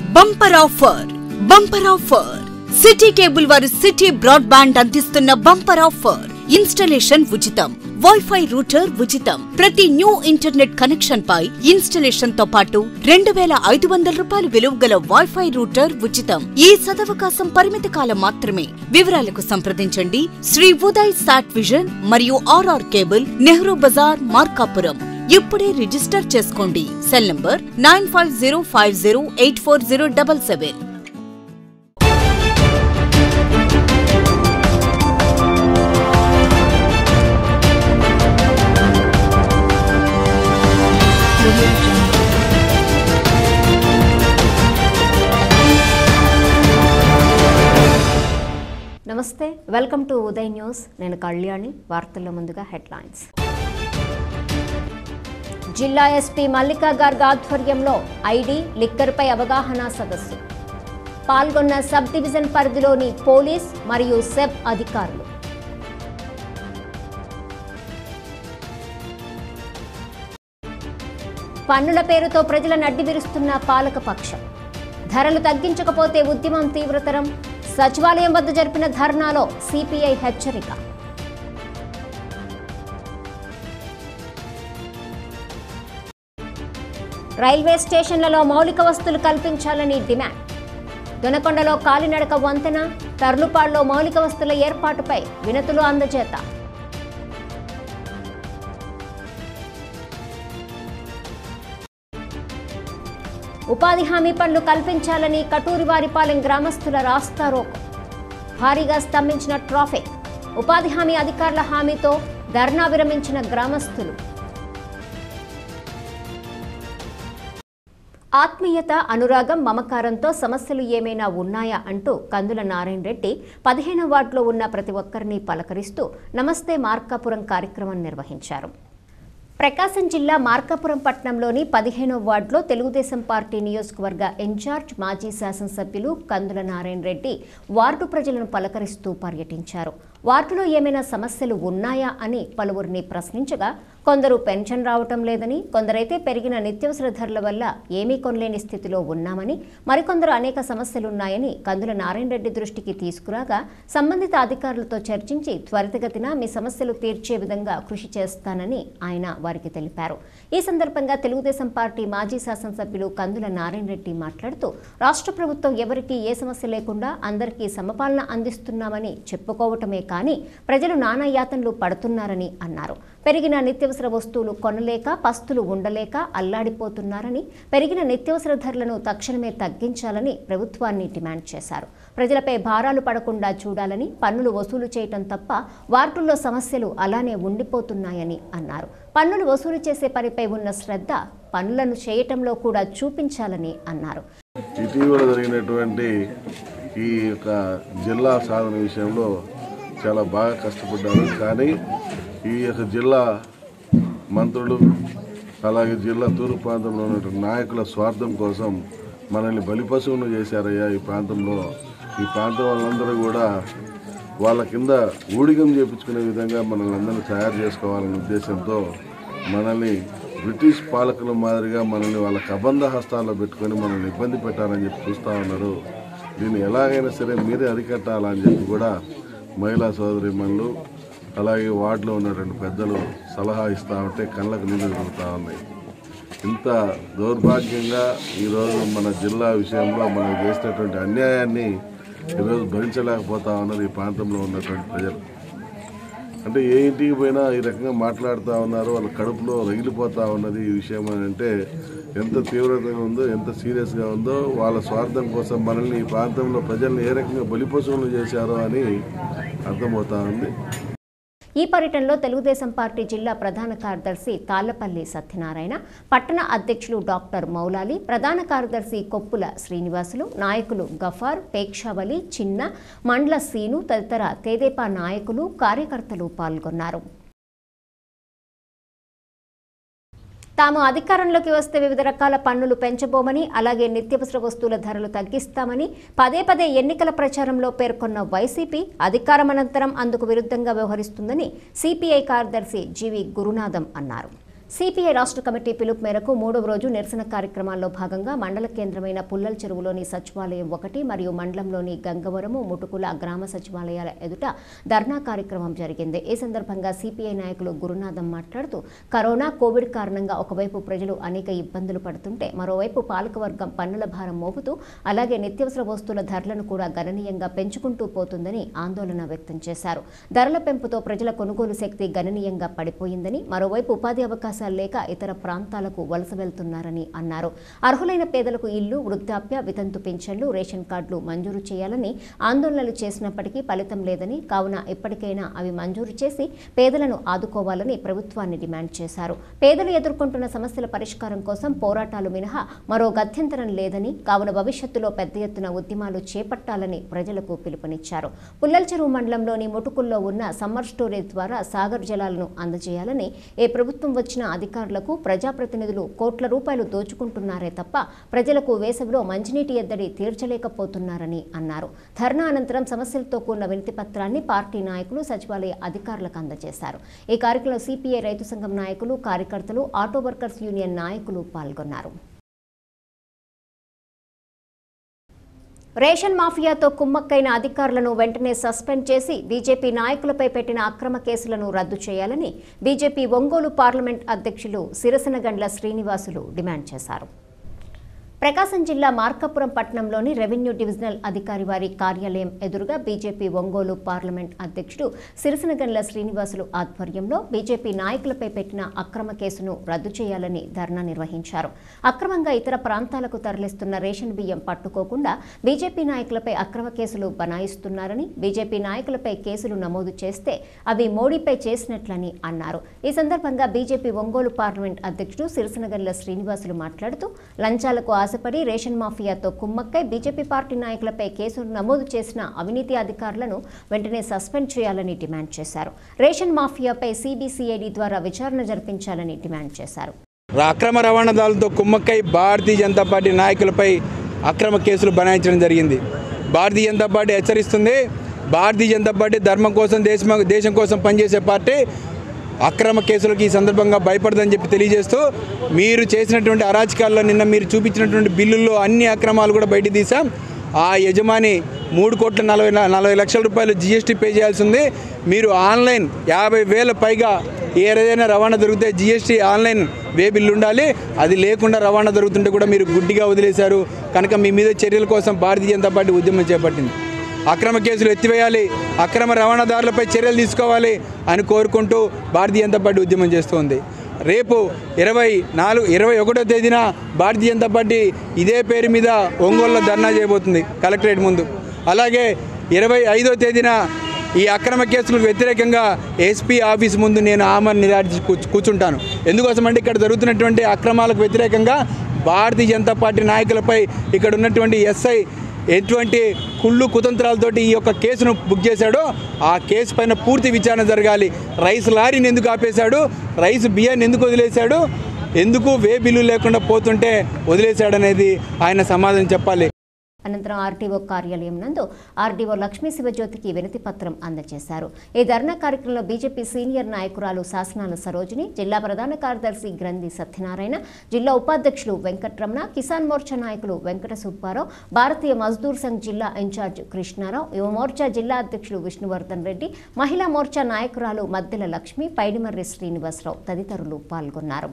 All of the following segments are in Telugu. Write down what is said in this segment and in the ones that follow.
bumper offer bumper offer city cable వారి సిటీ బ్రాడ్బ్యాండ్ అందిస్తున్న బంపర్ ఆఫర్ ఇన్స్టలేషన్ ఉచితం వైఫై రూటర్ ఉచితం ప్రతి న్యూ ఇంటర్నెట్ కనెక్షన్ పై ఇన్స్టలేషన్ తో పాటు రెండు వేల ఐదు వందల రూపాయలు విలువ గల వైఫై రూటర్ ఉచితం ఈ సదవకాశం పరిమిత కాలం మాత్రమే వివరాలకు సంప్రదించండి శ్రీ ఉదయ్ సాట్ విజన్ మరియు ఆర్ఆర్ కేబుల్ నెహ్రూ బజార్ మార్కాపురం ఇప్పుడే రిజిస్టర్ చేసుకోండి cell number nine five zero five zero eight four zero double seven నమస్తే వెల్కమ్ టు ఉదయ్ న్యూస్ నేను కళ్యాణి వార్తల్లో ముందుగా హెడ్లైన్స్ జిల్లా ఎస్పీ మల్లికా గార్గ్ ఆధ్వర్యంలో ఐడి లిక్కర్పై అవగాహన సదస్సు పాల్గొన్న సబ్ డివిజన్ పరిధిలోని పోలీస్ మరియు సెబ్ అధికారులు పన్నుల పేరుతో ప్రజలను అడ్డివిరుస్తున్న పాలకపక్షం ధరలు తగ్గించకపోతే ఉద్యమం తీవ్రతరం సచివాలయం వద్ద జరిపిన ధర్నాలో సిపిఐ హెచ్చరిక రైల్వే స్టేషన్లలో మౌలిక వస్తువులు కల్పించాలని డిమాండ్ దొనకొండలో కాలినడక వంతెన తర్లుపాడులో మౌలిక వస్తువుల ఏర్పాటుపై వినతులు అందజేత ఉపాధి హామీ పనులు కల్పించాలని కటూరివారిపాలెం గ్రామస్తుల రాస్తారోకో భారీగా స్తంభించిన ట్రాఫిక్ ఉపాధి హామీ అధికారుల హామీతో ధర్నా విరమించిన గ్రామస్తులు ఆత్మీయత అనురాగం మమకారంతో సమస్యలు ఏమైనా ఉన్నాయా అంటూ కందుల నారాయణ రెడ్డి పదిహేను వార్డులో ఉన్న ప్రతి ఒక్కరిని పలకరిస్తూ నమస్తే మార్కాపురం కార్యక్రమం నిర్వహించారు ప్రకాశం జిల్లా మార్కాపురం పట్టణంలోని పదిహేనో వార్డులో తెలుగుదేశం పార్టీ నియోజకవర్గ ఇన్ఛార్జ్ మాజీ శాసనసభ్యులు కందుల నారాయణ రెడ్డి వార్డు ప్రజలను పలకరిస్తూ పర్యటించారు వార్డులో ఏమైనా సమస్యలు ఉన్నాయా అని పలువురిని ప్రశ్నించగా కొందరు పెన్షన్ రావటం లేదని కొందరైతే పెరిగిన నిత్యావసర ధరల వల్ల ఏమీ కొనలేని స్థితిలో ఉన్నామని మరికొందరు అనేక సమస్యలున్నాయని కందుల నారాయణ రెడ్డి దృష్టికి తీసుకురాగా సంబంధిత అధికారులతో చర్చించి త్వరితగతిన మీ సమస్యలు తీర్చే విధంగా కృషి చేస్తానని ఆయన వారికి తెలిపారు ఈ సందర్భంగా తెలుగుదేశం పార్టీ మాజీ శాసనసభ్యులు కందుల నారాయణ రెడ్డి మాట్లాడుతూ రాష్ట్ర ప్రభుత్వం ఎవరికీ ఏ సమస్య లేకుండా అందరికీ సమపాలన అందిస్తున్నామని చెప్పుకోవటమే కానీ ప్రజలు నానా యాతనలు పడుతున్నారని అన్నారు పెరిగిన నిత్యావసర వస్తువులు కొనలేక పస్తులు ఉండలేక అల్లాడిపోతున్నారని పెరిగిన నిత్యావసర ధరలను తక్షణమే తగ్గించాలని ప్రభుత్వాన్ని డిమాండ్ చేశారు ప్రజలపై భారాలు పడకుండా చూడాలని పన్నులు వసూలు చేయటం తప్ప వార్డుల్లో సమస్యలు అలానే ఉండిపోతున్నాయని అన్నారు పన్నులు వసూలు చేసే పనిపై ఉన్న శ్రద్ధ పనులను చేయటంలో కూడా చూపించాలని అన్నారు ఇటీవల జరిగినటువంటి ఈ యొక్క జిల్లా సాధన విషయంలో చాలా బాగా కష్టపడ్డారు కానీ ఈ యొక్క జిల్లా మంత్రులు అలాగే జిల్లా తూర్పు ప్రాంతంలో ఉన్నటువంటి నాయకుల స్వార్థం కోసం మనల్ని బలిపశువును చేశారయ్యా ఈ ప్రాంతంలో ఈ ప్రాంతం వాళ్ళందరూ కూడా వాళ్ళ కింద ఊడిగం చేపించుకునే విధంగా మనల్ని అందరినీ తయారు చేసుకోవాలనే ఉద్దేశంతో మనల్ని బ్రిటిష్ పాలకుల మాదిరిగా మనల్ని వాళ్ళ కబంధ హస్తాల్లో పెట్టుకొని మనల్ని ఇబ్బంది పెట్టాలని చెప్పి చూస్తూ ఉన్నారు దీన్ని ఎలాగైనా సరే మీరే అరికట్టాలని చెప్పి కూడా మహిళా సోదరిమణులు అలాగే వార్డులో ఉన్నటువంటి పెద్దలు సలహా ఇస్తూ ఉంటే కళ్ళకు నీళ్ళు తిరుగుతూ ఉన్నాయి ఇంత దౌర్భాగ్యంగా ఈరోజు మన జిల్లా విషయంలో మనం చేసినటువంటి అన్యాయాన్ని ఈరోజు భరించలేకపోతా ఉన్నారు ఈ ప్రాంతంలో ఉన్నటువంటి ప్రజలు అంటే ఏ ఇంటికి పోయినా ఈ రకంగా మాట్లాడుతూ ఉన్నారు వాళ్ళ కడుపులో రగిలిపోతా ఉన్నది ఈ విషయం అని అంటే ఎంత తీవ్రతగా ఉందో ఎంత సీరియస్గా ఉందో వాళ్ళ స్వార్థం కోసం మనల్ని ఈ ప్రాంతంలో ప్రజల్ని ఏ రకంగా బలిపశువులు చేశారో అని అర్థమవుతా ఉంది ఈ పర్యటనలో తెలుగుదేశం పార్టీ జిల్లా ప్రధాన కార్యదర్శి తాళ్లపల్లి సత్యనారాయణ పట్టణ అధ్యక్షులు డాక్టర్ మౌలాలి ప్రధాన కార్యదర్శి కొప్పుల శ్రీనివాసులు నాయకులు గఫార్ పేక్షావలి చిన్న మండ్ల సీను తదితర తేదేపా నాయకులు కార్యకర్తలు పాల్గొన్నారు తాము అధికారంలోకి వస్తే వివిధ రకాల పన్నులు పెంచబోమని అలాగే నిత్యావసర వస్తువుల ధరలు తగ్గిస్తామని పదే పదే ఎన్నికల ప్రచారంలో పేర్కొన్న వైసీపీ అధికారం అనంతరం అందుకు విరుద్ధంగా వ్యవహరిస్తుందని సిపిఐ కార్యదర్శి జీవి గురునాథం అన్నారు సిపిఐ రాష్ట్ర కమిటీ పిలుపు మేరకు మూడవ రోజు నిరసన కార్యక్రమాల్లో భాగంగా మండల కేంద్రమైన పుల్లల చెరువులోని సచివాలయం ఒకటి మరియు మండలంలోని గంగవరము ముటుకుల గ్రామ సచివాలయాల ఎదుట ధర్నా కార్యక్రమం జరిగింది ఈ సందర్భంగా సిపిఐ నాయకులు గురునాథం మాట్లాడుతూ కరోనా కోవిడ్ కారణంగా ఒకవైపు ప్రజలు అనేక ఇబ్బందులు పడుతుంటే మరోవైపు పాలకవర్గం పన్నుల భారం మోపుతూ అలాగే నిత్యావసర వస్తువుల ధరలను కూడా గణనీయంగా పెంచుకుంటూ పోతుందని ఆందోళన వ్యక్తం చేశారు ధరల పెంపుతో ప్రజల కొనుగోలు శక్తి గణనీయంగా పడిపోయిందని మరోవైపు ఉపాధి అవకాశాలు లేక ఇతర ప్రాంతాలకు వలస వెళ్తున్నారని అన్నారు అర్హులైన పేదలకు ఇల్లు వృద్ధాప్య వితంతు పింఛన్లు రేషన్ కార్డులు మంజూరు చేయాలని ఆందోళనలు చేసినప్పటికీ ఫలితం లేదని కావున ఇప్పటికైనా అవి మంజూరు చేసి పేదలను ఆదుకోవాలని ప్రభుత్వాన్ని డిమాండ్ చేశారు పేదలు ఎదుర్కొంటున్న సమస్యల పరిష్కారం కోసం పోరాటాలు మినహా మరో గత్యంతరం లేదని కావున భవిష్యత్తులో పెద్ద ఎత్తున ఉద్యమాలు చేపట్టాలని ప్రజలకు పిలుపునిచ్చారు పుల్లల చెరువు మండలంలోని ముటుకుల్లో ఉన్న సమ్మర్ స్టోరేజ్ ద్వారా సాగర్ జలాలను అందజేయాలని ఏ ప్రభుత్వం వచ్చిన అధికారులకు ప్రజాప్రతినిధులు కోట్ల రూపాయలు దోచుకుంటున్నారే తప్ప ప్రజలకు వేసవిలో మంచినీటి ఎద్దడి తీర్చలేకపోతున్నారని అన్నారు ధర్నా అనంతరం సమస్యలతో కూడిన వినతి పత్రాన్ని పార్టీ నాయకులు సచివాలయ అధికారులకు అందజేశారు ఈ కార్యక్రమంలో సిపిఐ రైతు సంఘం నాయకులు కార్యకర్తలు ఆటో వర్కర్స్ యూనియన్ నాయకులు పాల్గొన్నారు రేషన్ మాఫియాతో కుమ్మక్కైన అధికారులను వెంటనే సస్పెండ్ చేసి బీజేపీ నాయకులపై పెట్టిన అక్రమ కేసులను రద్దు చేయాలని బీజేపీ ఒంగోలు పార్లమెంట్ అధ్యక్షులు సిరసనగండ్ల శ్రీనివాసులు డిమాండ్ చేశారు ప్రకాశం జిల్లా మార్కాపురం పట్టణంలోని రెవెన్యూ డివిజనల్ అధికారి వారి కార్యాలయం ఎదురుగా బీజేపీ ఒంగోలు పార్లమెంట్ అధ్యక్షుడు సిరిసనగండ్ల శ్రీనివాసులు ఆధ్వర్యంలో బీజేపీ నాయకులపై పెట్టిన అక్రమ కేసును రద్దు చేయాలని ధర్నా నిర్వహించారు అక్రమంగా ఇతర ప్రాంతాలకు తరలిస్తున్న రేషన్ బియ్యం పట్టుకోకుండా బీజేపీ నాయకులపై అక్రమ కేసులు బనాయిస్తున్నారని బీజేపీ నాయకులపై కేసులు నమోదు చేస్తే అవి మోడీపై చేసినట్లని అన్నారు ఈ సందర్భంగా బీజేపీ ఒంగోలు పార్లమెంట్ అధ్యక్షుడు సిరిసనగండ్ల శ్రీనివాసులు మాట్లాడుతూ లంచాలకు ఆశపడి రేషన్ మాఫియాతో కుమ్మక్కై బీజేపీ పార్టీ నాయకులపై కేసులు నమోదు చేసిన అవినీతి అధికారులను వెంటనే సస్పెండ్ చేయాలని డిమాండ్ చేశారు రేషన్ మాఫియాపై సిబిసిఐడి ద్వారా విచారణ జరిపించాలని డిమాండ్ చేశారు అక్రమ రవాణాదారులతో కుమ్మక్కై భారతీయ జనతా పార్టీ నాయకులపై అక్రమ కేసులు బనాయించడం జరిగింది భారతీయ జనతా పార్టీ హెచ్చరిస్తుంది భారతీయ జనతా పార్టీ ధర్మం కోసం దేశం దేశం కోసం పనిచేసే పార్టీ అక్రమ కేసులకు ఈ సందర్భంగా భయపడదని చెప్పి తెలియజేస్తూ మీరు చేసినటువంటి అరాచకాల్లో నిన్న మీరు చూపించినటువంటి బిల్లుల్లో అన్ని అక్రమాలు కూడా బయట తీసాం ఆ యజమాని మూడు కోట్ల నలభై నలభై లక్షల రూపాయలు జిఎస్టీ పే చేయాల్సి ఉంది మీరు ఆన్లైన్ యాభై వేల పైగా ఏదైనా రవాణా దొరికితే జిఎస్టీ ఆన్లైన్ వే బిల్లు ఉండాలి అది లేకుండా రవాణా జరుగుతుంటే కూడా మీరు గుడ్డిగా వదిలేశారు కనుక మీ మీద చర్యల కోసం భారతీయ జనతా పార్టీ ఉద్యమం చేపట్టింది అక్రమ కేసులు ఎత్తివేయాలి అక్రమ రవాణాదారులపై చర్యలు తీసుకోవాలి అని కోరుకుంటూ భారతీయ జనతా పార్టీ ఉద్యమం చేస్తోంది రేపు ఇరవై నాలుగు ఇరవై ఒకటో తేదీన భారతీయ జనతా పార్టీ ఇదే పేరు మీద ఒంగోలులో ధర్నా చేయబోతుంది కలెక్టరేట్ ముందు అలాగే ఇరవై ఐదో తేదీన ఈ అక్రమ కేసులకు వ్యతిరేకంగా ఎస్పీ ఆఫీస్ ముందు నేను ఆమరణ నిరాటి కూర్చుంటాను ఎందుకోసమంటే ఇక్కడ జరుగుతున్నటువంటి అక్రమాలకు వ్యతిరేకంగా భారతీయ జనతా పార్టీ నాయకులపై ఇక్కడ ఉన్నటువంటి ఎస్ఐ ఎటువంటి కుళ్ళు కుతంత్రాలతోటి ఈ యొక్క కేసును బుక్ చేశాడో ఆ కేసు పైన పూర్తి విచారణ జరగాలి రైస్ లారీని ఎందుకు ఆపేశాడు రైస్ బియ్యాన్ని ఎందుకు వదిలేశాడు ఎందుకు వే బిల్లు లేకుండా పోతుంటే వదిలేశాడనేది ఆయన సమాధానం చెప్పాలి అనంతరం ఆర్టీఓ కార్యాలయం నందు ఆర్డీఓ లక్ష్మీ శివజ్యోతికి వినతి పత్రం అందజేశారు ఈ ధర్నా కార్యక్రమంలో బీజేపీ సీనియర్ నాయకురాలు శాసనాల సరోజిని జిల్లా ప్రధాన కార్యదర్శి గ్రంథి సత్యనారాయణ జిల్లా ఉపాధ్యక్షులు వెంకట్రమణ కిసాన్ మోర్చా నాయకులు వెంకట సుబ్బారావు భారతీయ మజ్దూర్ సంఘ్ జిల్లా ఇన్ఛార్జ్ కృష్ణారావు యువ మోర్చా జిల్లా అధ్యక్షులు విష్ణువర్ధన్ రెడ్డి మహిళా మోర్చా నాయకురాలు మద్దెల లక్ష్మి పైడిమర్రి శ్రీనివాసరావు తదితరులు పాల్గొన్నారు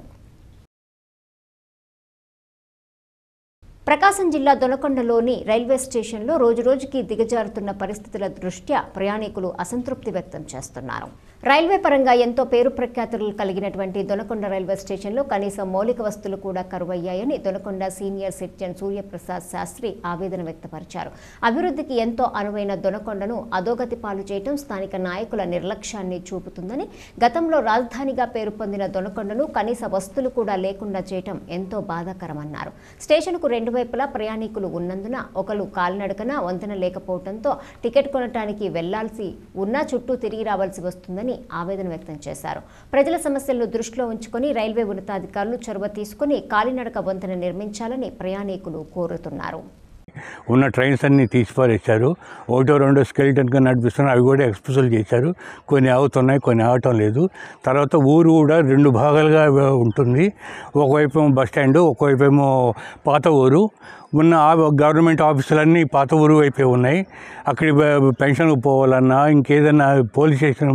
ప్రకాశం జిల్లా దొనకొండలోని రైల్వే స్టేషన్లో రోజురోజుకి దిగజారుతున్న పరిస్థితుల దృష్ట్యా ప్రయాణికులు అసంతృప్తి వ్యక్తం చేస్తున్నారు రైల్వే పరంగా ఎంతో పేరు ప్రఖ్యాతులు కలిగినటువంటి దొనకొండ రైల్వే స్టేషన్లో కనీసం మౌలిక వస్తువులు కూడా కరువయ్యాయని దొనకొండ సీనియర్ సిటిజన్ సూర్యప్రసాద్ శాస్త్రి ఆవేదన వ్యక్తపరిచారు అభివృద్ధికి ఎంతో అనువైన దొనకొండను అధోగతి పాలు చేయడం స్థానిక నాయకుల నిర్లక్ష్యాన్ని చూపుతుందని గతంలో రాజధానిగా పేరు పొందిన దొనకొండను కనీస వస్తువులు కూడా లేకుండా చేయటం ఎంతో బాధాకరమన్నారు స్టేషన్కు రెండు వైపులా ప్రయాణికులు ఉన్నందున ఒకరు కాలినడకన వంతెన లేకపోవడంతో టికెట్ కొనటానికి వెళ్లాల్సి ఉన్నా చుట్టూ తిరిగి రావాల్సి వస్తుందని ఆవేదన వ్యక్తం చేశారు ప్రజల సమస్యలను దృష్టిలో ఉంచుకొని రైల్వే ఉన్నతాధికారులు చొరవ తీసుకుని కాలినడక వంతెన నిర్మించాలని ప్రయాణికులు కోరుతున్నారు ఉన్న ట్రైన్స్ అన్నీ తీసిపారేశారు ఒకటో రెండో స్కెలిటన్గా నడిపిస్తున్నారు అవి కూడా ఎక్స్పోజల్ చేశారు కొన్ని అవుతున్నాయి కొన్ని అవటం లేదు తర్వాత ఊరు కూడా రెండు భాగాలుగా ఉంటుంది ఒకవైపు ఏమో బస్ స్టాండ్ ఒకవైపు ఏమో పాత ఊరు ఉన్న ఆ గవర్నమెంట్ ఆఫీసులన్నీ పాత ఊరు వైపే ఉన్నాయి అక్కడి పెన్షన్కి పోవాలన్నా ఇంకేదన్నా పోలీస్ స్టేషన్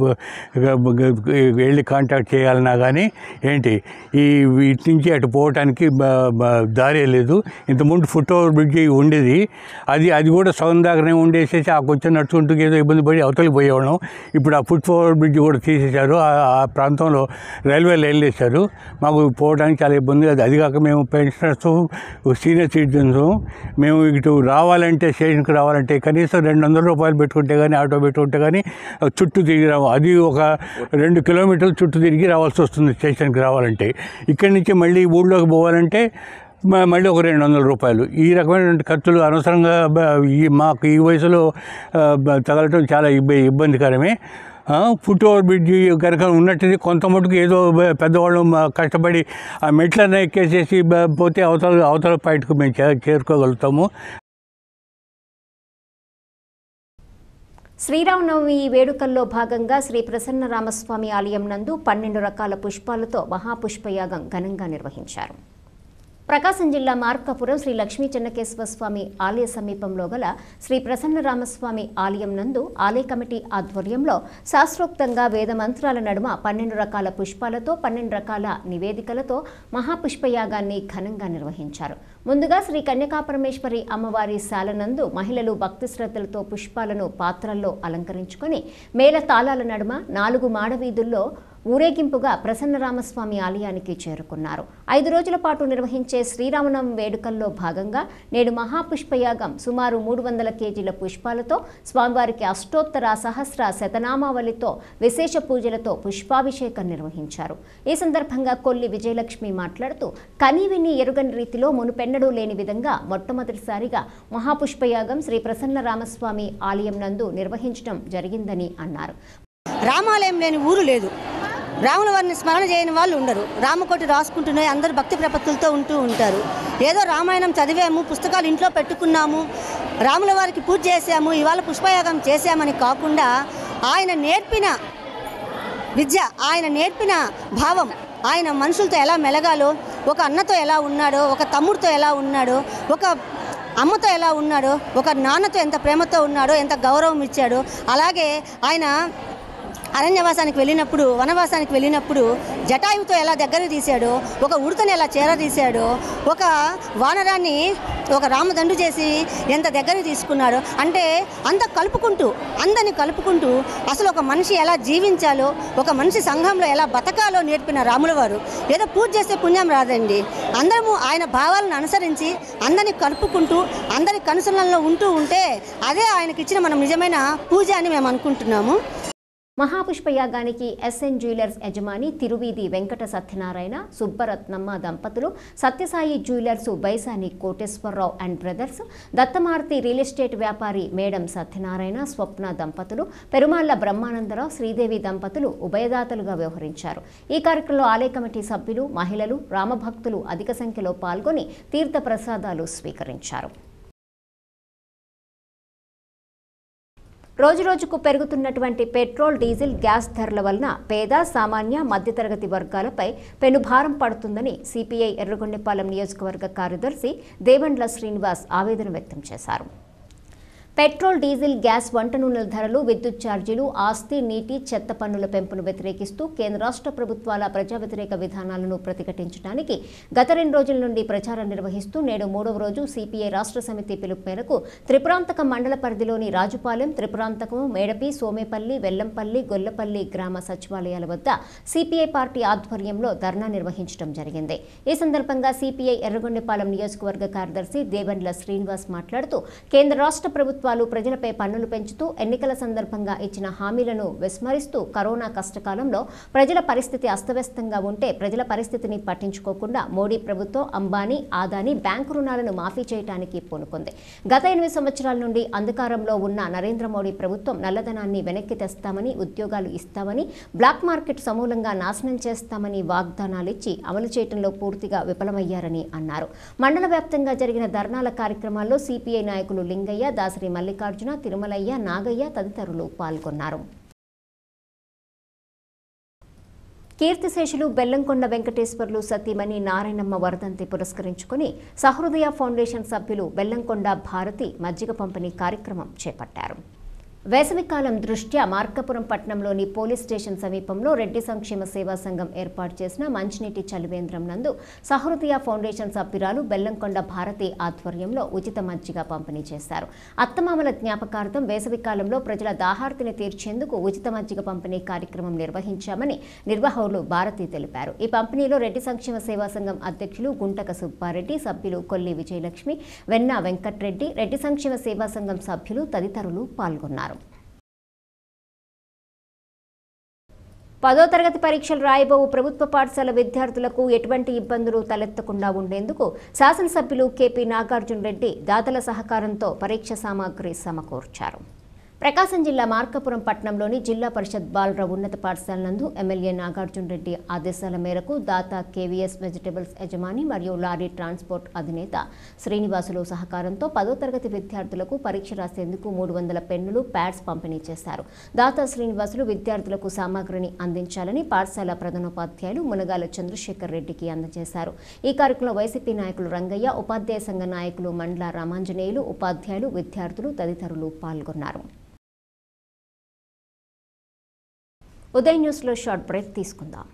వెళ్ళి కాంటాక్ట్ చేయాలన్నా కానీ ఏంటి ఈ ఇటు నుంచి అటు పోవటానికి బ- బ- దారే లేదు ఇంతకుముందు ఫుట్ ఓవర్ బ్రిడ్జ్ ఉండేది అది అది కూడా సగం దాకానే ఉండేసేసి ఆ కొంచెం నడుచుకుంటూ ఏదో ఇబ్బంది పడి అవతలికి పోయేవాళ్ళం ఇప్పుడు ఆ ఫుట్ ఓవర్ బ్రిడ్జ్ కూడా తీసేశారు ఆ ఆ ప్రాంతంలో రైల్వే లైన్లు వేశారు మాకు పోవడానికి చాలా ఇబ్బంది అది అది కాక మేము పెన్షనర్స్ సీనియర్ సిటిజన్స్ మేము ఇటు రావాలంటే స్టేషన్కి రావాలంటే కనీసం రెండు వందల రూపాయలు పెట్టుకుంటే కానీ ఆటో పెట్టుకుంటే కానీ చుట్టూ తిరిగి రావు అది ఒక రెండు కిలోమీటర్లు చుట్టూ తిరిగి రావాల్సి వస్తుంది స్టేషన్కి రావాలంటే ఇక్కడి నుంచి మళ్ళీ ఊళ్ళోకి పోవాలంటే మ- మళ్ళీ ఒక రెండు వందల రూపాయలు ఈ రకమైనటువంటి ఖర్చులు అనవసరంగా బ- ఈ మాకు ఈ వయసులో ఆ, బ- తగలటం చాలా ఇబ్బ ఇబ్బందికరమే ఆ, ఫుట్ ఓవర్ బ్రిడ్జ్ కనుక ఉన్నట్టుది కొంత మటుకు ఏదో బ- పెద్దవాళ్ళు మా కష్టపడి ఆ మెట్లన్నీ ఎక్కేసేసి బ- పోతే అవతల అవతల పాయింట్కు మేము చే- చేరుకోగలుగుతాము శ్రీరామనవమి వేడుకల్లో భాగంగా శ్రీ ప్రసన్న రామస్వామి ఆలయం నందు పన్నెండు రకాల పుష్పాలతో మహాపుష్పయాగం ఘనంగా నిర్వహించారు ప్రకాశం జిల్లా మార్కాపురం శ్రీ లక్ష్మీ చెన్నకేశ్వర స్వామి ఆలయ సమీపంలో గల శ్రీ ప్రసన్న రామస్వామి ఆలయం నందు ఆలయ కమిటీ ఆధ్వర్యంలో శాస్త్రోక్తంగా వేద మంత్రాల నడుమ పన్నెండు రకాల పుష్పాలతో పన్నెండు రకాల నివేదికలతో మహాపుష్పయాగాన్ని ఘనంగా నిర్వహించారు ముందుగా శ్రీ కన్యకాపరమేశ్వరి అమ్మవారి శాలనందు మహిళలు భక్తి శ్రద్ధలతో పుష్పాలను పాత్రల్లో అలంకరించుకొని మేళ తాళాల నడుమ నాలుగు మాడవీధుల్లో ఊరేగింపుగా ప్రసన్నరామస్వామి ఆలయానికి చేరుకున్నారు ఐదు రోజుల పాటు నిర్వహించే శ్రీరామనవమి వేడుకల్లో భాగంగా నేడు మహాపుష్పయాగం సుమారు మూడు వందల కేజీల పుష్పాలతో స్వామివారికి అష్టోత్తర సహస్ర శతనామావళితో విశేష పూజలతో పుష్పాభిషేకం నిర్వహించారు ఈ సందర్భంగా కొల్లి విజయలక్ష్మి మాట్లాడుతూ కని విని ఎరుగని రీతిలో మునుపెన్నడూ లేని విధంగా మొట్టమొదటిసారిగా మహాపుష్పయాగం శ్రీ ప్రసన్న రామస్వామి ఆలయం నందు నిర్వహించడం జరిగిందని అన్నారు రామాలయం లేని ఊరు లేదు రాముల వారిని స్మరణ చేయని వాళ్ళు ఉండరు రామకోటి రాసుకుంటూనే అందరూ భక్తి ప్రపత్తులతో ఉంటూ ఉంటారు ఏదో రామాయణం చదివాము పుస్తకాలు ఇంట్లో పెట్టుకున్నాము రాముల వారికి పూజ చేశాము ఇవాళ పుష్పయాగం చేశామని కాకుండా ఆయన నేర్పిన విద్య ఆయన నేర్పిన భావం ఆయన మనుషులతో ఎలా మెలగాలో ఒక అన్నతో ఎలా ఉన్నాడో ఒక తమ్ముడితో ఎలా ఉన్నాడో ఒక అమ్మతో ఎలా ఉన్నాడో ఒక నాన్నతో ఎంత ప్రేమతో ఉన్నాడో ఎంత గౌరవం ఇచ్చాడో అలాగే ఆయన అరణ్యవాసానికి వెళ్ళినప్పుడు వనవాసానికి వెళ్ళినప్పుడు జటాయువుతో ఎలా దగ్గర తీశాడో ఒక ఉడతని ఎలా చేరదీశాడో ఒక వానరాన్ని ఒక రామదండు చేసి ఎంత దగ్గర తీసుకున్నాడో అంటే అంత కలుపుకుంటూ అందరిని కలుపుకుంటూ అసలు ఒక మనిషి ఎలా జీవించాలో ఒక మనిషి సంఘంలో ఎలా బతకాలో నేర్పిన రాముల వారు ఏదో పూజ చేస్తే పుణ్యం రాదండి అందరము ఆయన భావాలను అనుసరించి అందరిని కలుపుకుంటూ అందరి కనుసరణలో ఉంటూ ఉంటే అదే ఆయనకి ఇచ్చిన మనం నిజమైన పూజ అని మేము అనుకుంటున్నాము మహాపుష్పయాగానికి ఎస్ఎన్ జ్యువెలర్స్ యజమాని తిరువీధి వెంకట సత్యనారాయణ సుబ్బరత్నమ్మ దంపతులు Satyasai jewellers Baisani Koteswararao and brothers Dattamaruti real estate వ్యాపారి మేడం సత్యనారాయణ స్వప్న దంపతులు పెరుమాళ్ల బ్రహ్మానందరావు శ్రీదేవి దంపతులు ఉభయదాతలుగా వ్యవహరించారు ఈ కార్యక్రమంలో ఆలయ కమిటీ సభ్యులు మహిళలు రామభక్తులు అధిక సంఖ్యలో పాల్గొని తీర్థ ప్రసాదాలు స్వీకరించారు రోజురోజుకు పెరుగుతున్నటువంటి పెట్రోల్ డీజిల్ గ్యాస్ ధరల వలన పేద సామాన్య మధ్యతరగతి వర్గాలపై పెనుభారం పడుతుందని సిపిఐ ఎర్రగొండపాలెం నియోజకవర్గ కార్యదర్శి దేవండ్ల శ్రీనివాస్ ఆవేదన వ్యక్తం చేశారు పెట్రోల్ డీజిల్ గ్యాస్ వంట నూనెల ధరలు విద్యుత్ ఛార్జీలు ఆస్తి నీటి చెత్త పన్నుల పెంపును వ్యతిరేకిస్తూ కేంద్ర రాష్ట్ర ప్రభుత్వాల ప్రజా వ్యతిరేక విధానాలను ప్రతిఘటించడానికి గత రెండు రోజుల నుండి ప్రచారం నిర్వహిస్తూ నేడు మూడవ రోజు సిపిఐ రాష్ట్ర సమితి పిలుపు మేరకు త్రిపురాంతకం మండల పరిధిలోని రాజుపాలెం త్రిపురాంతకం మేడపి సోమేపల్లి వెల్లంపల్లి గొల్లపల్లి గ్రామ సచివాలయాల వద్ద సిపిఐ పార్టీ ఆధ్వర్యంలో ధర్నా నిర్వహించడం జరిగింది ఈ సందర్భంగా సిపిఐ ఎర్రగొండపాలెం నియోజకవర్గ కార్యదర్శి దేవండ్ల శ్రీనివాస్ మాట్లాడుతూ కేంద్ర రాష్ట్ర ప్రభుత్వం ప్రభుత్వాలు ప్రజలపై పన్నులు పెంచుతూ ఎన్నికల సందర్భంగా ఇచ్చిన హామీలను విస్మరిస్తూ కరోనా కష్టకాలంలో ప్రజల పరిస్థితి అస్తవ్యస్తంగా ఉంటే ప్రజల పరిస్థితిని పట్టించుకోకుండా మోడీ ప్రభుత్వం అంబానీ ఆదాని బ్యాంకు రుణాలను మాఫీ చేయడానికి పూనుకుంది గత ఎనిమిది సంవత్సరాల నుండి అంధకారంలో ఉన్న నరేంద్ర మోడీ ప్రభుత్వం నల్లధనాన్ని వెనక్కి తెస్తామని ఉద్యోగాలు ఇస్తామని బ్లాక్ మార్కెట్ సమూలంగా నాశనం చేస్తామని వాగ్దానాలిచ్చి అమలు చేయడంలో పూర్తిగా విఫలమయ్యారని అన్నారు మండల వ్యాప్తంగా జరిగిన ధర్నాల కార్యక్రమాల్లో సిపిఐ నాయకులు లింగయ్య దాసరి మల్లికార్జున తిరుమలయ్య నాగయ్య తదితరులు పాల్గొన్నారు కీర్తిశేషులు బెల్లంకొండ వెంకటేశ్వర్లు సతీమణి నారాయణమ్మ వరదంతి పురస్కరించుకుని సహృదయ ఫౌండేషన్ సభ్యులు బెల్లంకొండ భారతి మజ్జిగ పంపిణీ కార్యక్రమం చేపట్టారు వేసవికాలం దృష్ట్యా మార్కాపురం పట్టణంలోని పోలీస్ స్టేషన్ సమీపంలో రెడ్డి సంక్షేమ సేవా సంఘం ఏర్పాటు చేసిన మంచినీటి చలివేంద్రం నందు సహృదయ ఫౌండేషన్ సభ్యురాలు బెల్లంకొండ భారతి ఆధ్వర్యంలో ఉచిత మజ్జిగ పంపిణీ చేశారు అత్తమామల జ్ఞాపకార్థం వేసవికాలంలో ప్రజల దాహార్తిని తీర్చేందుకు ఉచిత మజ్జిగ పంపిణీ కార్యక్రమం నిర్వహించామని నిర్వాహకులు భారతి తెలిపారు ఈ పంపిణీలో రెడ్డి సంక్షేమ సేవా సంఘం అధ్యక్షులు గుంటక సుబ్బారెడ్డి సభ్యులు కొల్లి విజయలక్ష్మి వెన్నా వెంకట్రెడ్డి రెడ్డి సంక్షేమ సేవా సంఘం సభ్యులు తదితరులు పాల్గొన్నారు పదో తరగతి పరీక్షలు రాయబోవు ప్రభుత్వ పాఠశాల విద్యార్థులకు ఎటువంటి ఇబ్బందులు తలెత్తకుండా ఉండేందుకు శాసనసభ్యులు కేపీ నాగార్జున రెడ్డి దాతల సహకారంతో పరీక్ష సామాగ్రి సమకూర్చారు ప్రకాశం జిల్లా మార్కాపురం పట్టణంలోని జిల్లా పరిషత్ బాలరావు ఉన్నత పాఠశాల నందు ఎమ్మెల్యే నాగార్జున రెడ్డి ఆదేశాల మేరకు దాత కేవీఎస్ వెజిటబుల్స్ యజమాని మరియు లారీ ట్రాన్స్పోర్ట్ అధినేత శ్రీనివాసులు సహకారంతో పదో తరగతి విద్యార్థులకు పరీక్ష రాసేందుకు మూడు వందల పెన్నులు ప్యాడ్స్ పంపిణీ చేశారు దాత శ్రీనివాసులు విద్యార్థులకు సామాగ్రిని అందించాలని పాఠశాల ప్రధానోపాధ్యాయులు మునగాల చంద్రశేఖర్ రెడ్డికి అందజేశారు ఈ కార్యక్రమంలో వైసీపీ నాయకులు రంగయ్య ఉపాధ్యాయ సంఘ నాయకులు మండల రామాంజనేయులు ఉపాధ్యాయులు విద్యార్థులు తదితరులు పాల్గొన్నారు ఉదయ్ న్యూస్లో షార్ట్ బ్రేక్ తీసుకుందాం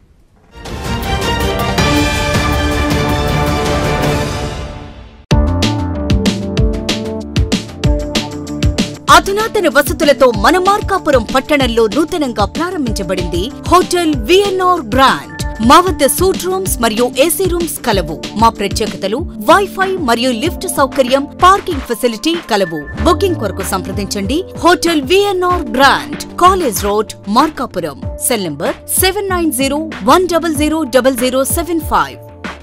అధునాతన వసతులతో మన మార్కాపురం పట్టణంలో నూతనంగా ప్రారంభించబడింది హోటల్ విఎన్ఆర్ గ్రాండ్ మా వద్ద సూట్ రూమ్స్ మరియు ఏసీ రూమ్స్ కలవు మా ప్రత్యేకతలు వైఫై మరియు లిఫ్ట్ సౌకర్యం పార్కింగ్ ఫెసిలిటీ కలవు బుకింగ్ కొరకు సంప్రదించండి hotel VNR grand college road Markapuram cell number seven nine zero one double zero double zero seven five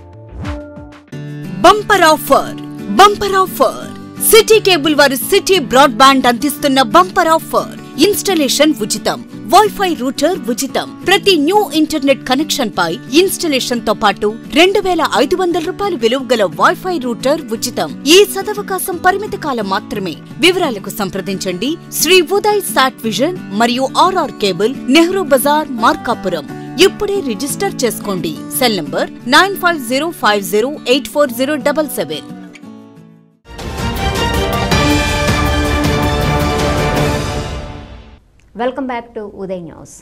bumper offer bumper offer city cable వారి సిటీ బ్రాడ్బ్యాండ్ అందిస్తున్న బంపర్ ఆఫర్ ఇన్స్టలేషన్ ఉచితం వైఫై రూటర్ ఉచితం ప్రతి న్యూ ఇంటర్నెట్ కనెక్షన్ పై ఇన్స్టలేషన్ తో పాటు రెండు వేల ఐదు వందల రూపాయలు విలువ గల వైఫై రూటర్ ఉచితం ఈ సదవకాశం పరిమిత కాలం మాత్రమే వివరాలకు సంప్రదించండి శ్రీ ఉదయ్ సాట్ విజన్ మరియు ఆర్ఆర్ కేబుల్ నెహ్రూ బజార్ మార్కాపురం ఇప్పుడే రిజిస్టర్ చేసుకోండి cell number nine five zero five zero eight four zero double seven welcome back to Uday news